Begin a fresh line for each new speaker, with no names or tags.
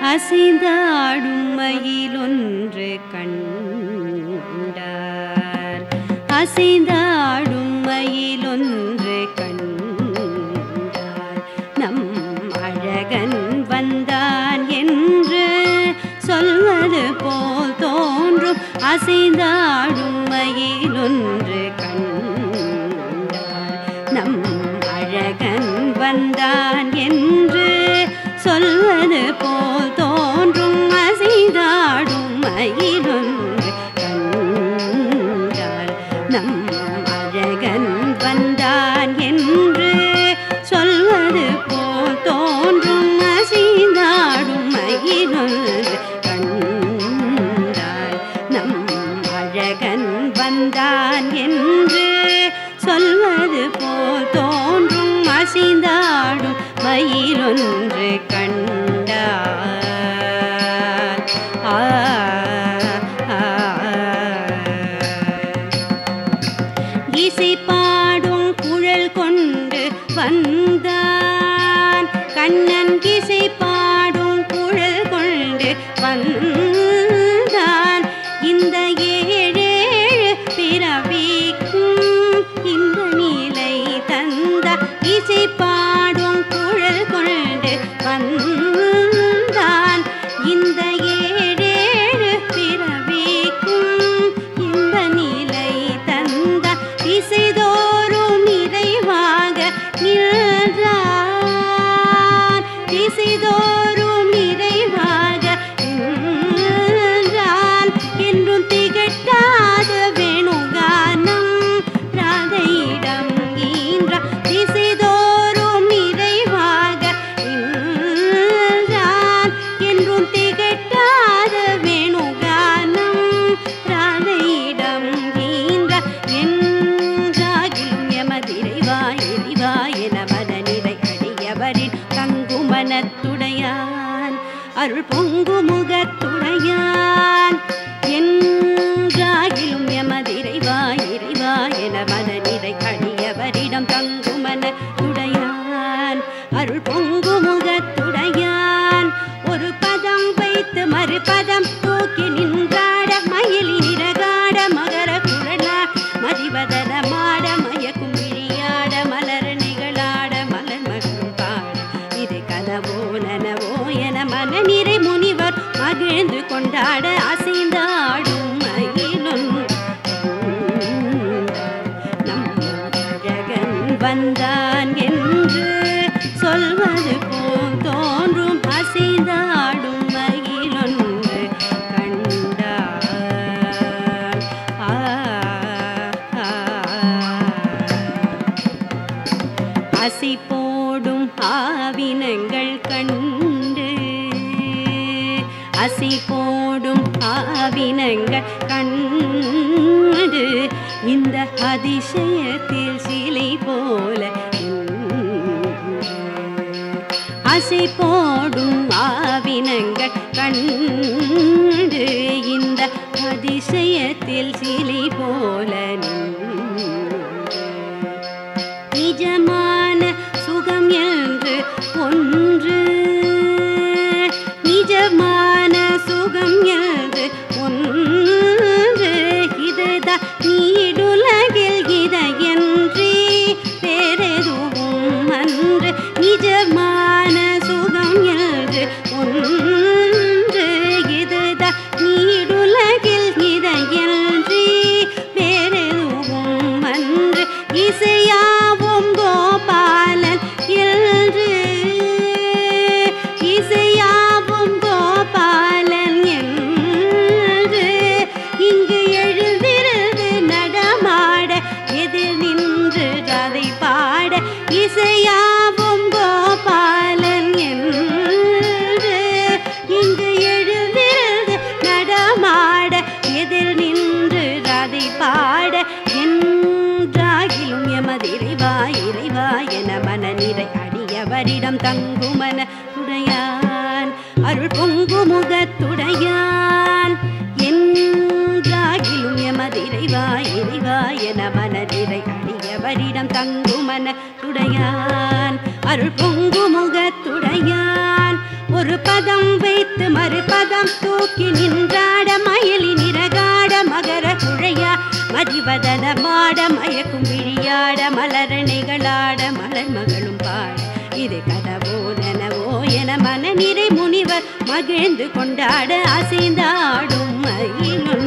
அசைந்தாடும் மயிலொன்று கண்டார் அசைந்தாடும் மயிலொன்று கண்டார் நம் அழகன் வந்தான் என்று சொல்வது போல் தோன்றும் அசைந்தாடும் மயிலொன்று கண்டார் நம் அழகன் வந்தான் என்று சொல்வது போல் தோன்றும் அசைந்தாடும் மயிலொன்று கண்டார் நம் அழகன் வந்தான் என்று சொல்வது போல் தோன்றும் அசைந்தாடும் மயிலொன்று கண்டார் நம் அழகன் வந்தான் என்று சொல்வது போல் தோன்றும் அசைந்தாடும் மயிலொன்று கண்டார் ஆ ஆ, இசை பாடும் குழல் கொண்டு வந்தான் கண்ணன் இசை பாடும் குழல் கொண்டு வந்தான் இந்த ஏழேழு பிறவிக்கும் இந்த நிலை தந்த இசை பாடும் குழல் கொண்டு வந்தான் இந்த ஏழேழு பிறவிக்கும் இந்த நிலை தந்த திசைதோறும் நிறைவாக நின்றான் திசைதோறும் நிறைவாக நின்றான் என்றும் திகட்டாத வேணுகானம் ராதையிடம் ஈன்ற திசைதோறும் நிறைவாக நின்றான் என்றும் திகட்டாத வேணுகானம் ராதையிடம் ஈன்ற என்றாகிலும் எமதிரைவா எரிவா என மனநிலை அடியவரின் தங்குமனத்துடையான் அருள் பொங்கு முகத்துடையான் என்றாகிலும் எமதிரைவா இறைவா என மனநிலை அடியவரிடம் தங்குமனத்துடையான் அருள் பொங்கு முகத்துடையான் ஒரு பதம் வைத்து மறுபதம் தூக்கி நின்றாட மயிலி நிறகாட மகர குழலா மதிவதன மாட மயக்கும் விழியாட மலர நிகழாட மலர் மற்றும் பாட இது கனவோ நனவோ என மனநிறை முனிவர் மகிழ்ந்து கொண்டாட அசைந்தாடும் மயிலும் நம் அழகன் வந்தான் என்று சொல்வது போல் தோன்றும் அசைந்தாடும் மயிலொன்று கண்டார் ஆ, ஆ, அசை போடும் ஆவினங்கள் கண்டு அசை போடும் ஆவினங்கள் கண்டு இந்த அதிசயத்தில் சிலை போல நின்று. அசை போடும் ஆவினங்கள் கண்டு இந்த அதிசயத்தில் சிலை போல நின்று. நிஜமான சுகம் என்று ஒன்று நிஜமான சுகம் என்று ஒன்று இதுதான் நீடுலகில் இதையன்றி வேறெதுவும் அன்று நிஜமான சுகம் என்று ஒன்று இதுதான் நீடுலகில் இதையன்றி வேறெதுவும் அன்று இசையாவும் கோபாலன் என்று இசையாவும் கோபாலன் என்று இங்கு எழுந்திருந்து நடமாட எதிர் நின்று அதை பாட இசையாவும் கோபாலன் என்று இங்கு எழுந்திருந்து நடமாட எதிர் நின்று அதை பாட என்றாகிலும் எமதிரைவா இறைவா என மனநிறை அடியவரிடம் தங்குமன துடையான் அருள் பொங்கு முகத்துடையான் என்றாகிலும் எமதிரைவா இறைவா என மனநிறை அடியவரிடம் தங்குமன துடையான் அருள் பொங்கு முகத்துடையான் ஒரு பதம் வைத்து மறுபதம் தூக்கி நின்றாட மயிலி நிறகாட மகர குழையா மதிவதன மாட மயக்கும் விழியாட மலரணைகளாட மலர் மகளும் பாட இது கதவோ நனவோ என மனநிறை முனிவர் மகிழ்ந்து கொண்டாட அசைந்தாடும் மயிலும்